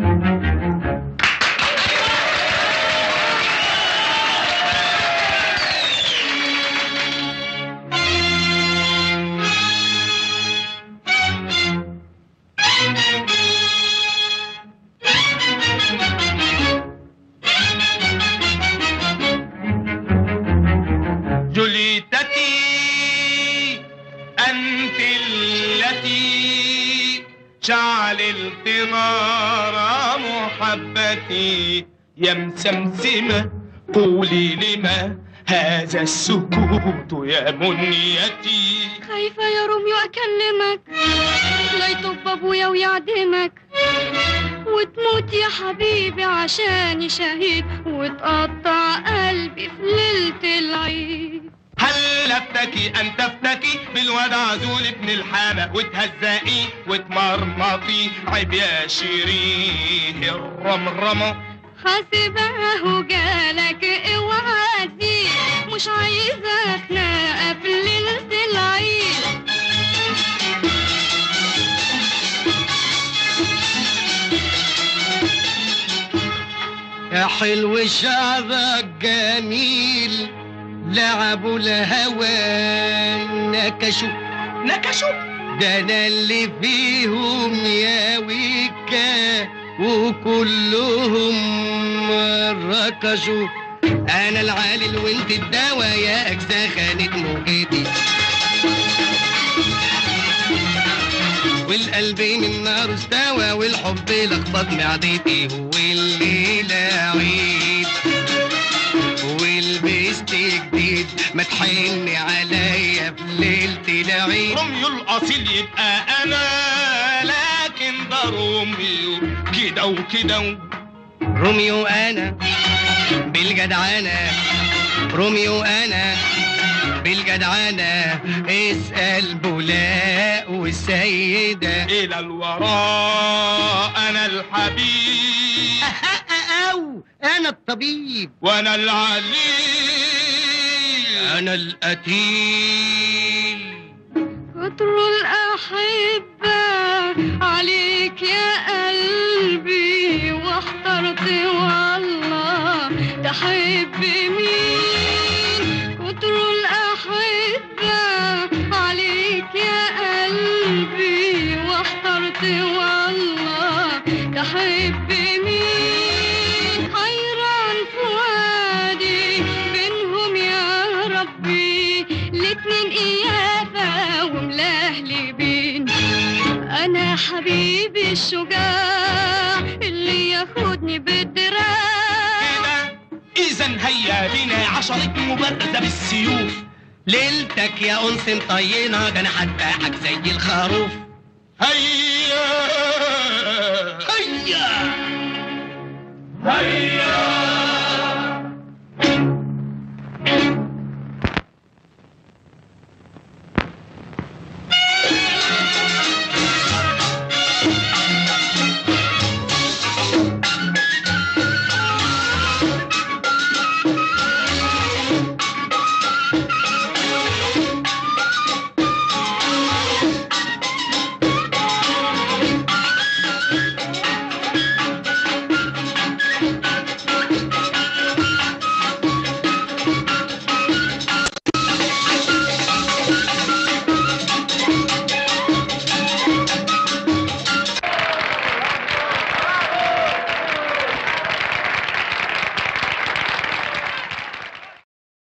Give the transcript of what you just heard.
جليتتي أنت التي شعللت نار محبتي يا مسمسمة قولي لما هذا السكوت يا منيتي خايفة يا روميو أكلمك لا يطب أبويا ويعدمك وتموت يا حبيبي عشاني شهيد وتقطع قلبي في ليلة العيد هل لفتكي أن تفتكي بالواد عزول ابن الحامة وتهزقي وتمرمطي عيب يا شيرين الرمرمة حاسبه جالك اوعى تزيد مش عايزة خناقة في ليلة العيد يا حلو شعرك جميل لعبوا الهوى نكشوا نكشوا ده انا اللي فيهم يا ويكا وكلهم ركشوا انا العالل وانت الدواء يا اجزاء خانت موجتي والقلب من نار استوى والحب لخبط معدتي والليلة عيد ولبست جديد ما تحن عليا في ليلة العيد روميو الأصيل يبقى أنا لكن ده روميو كده وكده روميو انا بالجدعنة روميو انا بالجدعنة اسأل بولاء والسيدة إلى الوراء أنا الحبيب أو أنا الطبيب وأنا العليل أنا القتيل كتر الأحبة عليك يا قلبي واحترت والله تحب مين كتر الأحبة عليك يا قلبي واحترت والله تحب مين حيران فؤادي بينهم يا ربي الاتنين إيافة وملهلبين أنا حبيبي الشجاع اللي ياخدني بالدراع كده إذا هيا بنا عشرة مبرزة بالسيوف ليلتك يا أنس مطينة ده أنا هذبحك زي الخروف هيا هيا هيا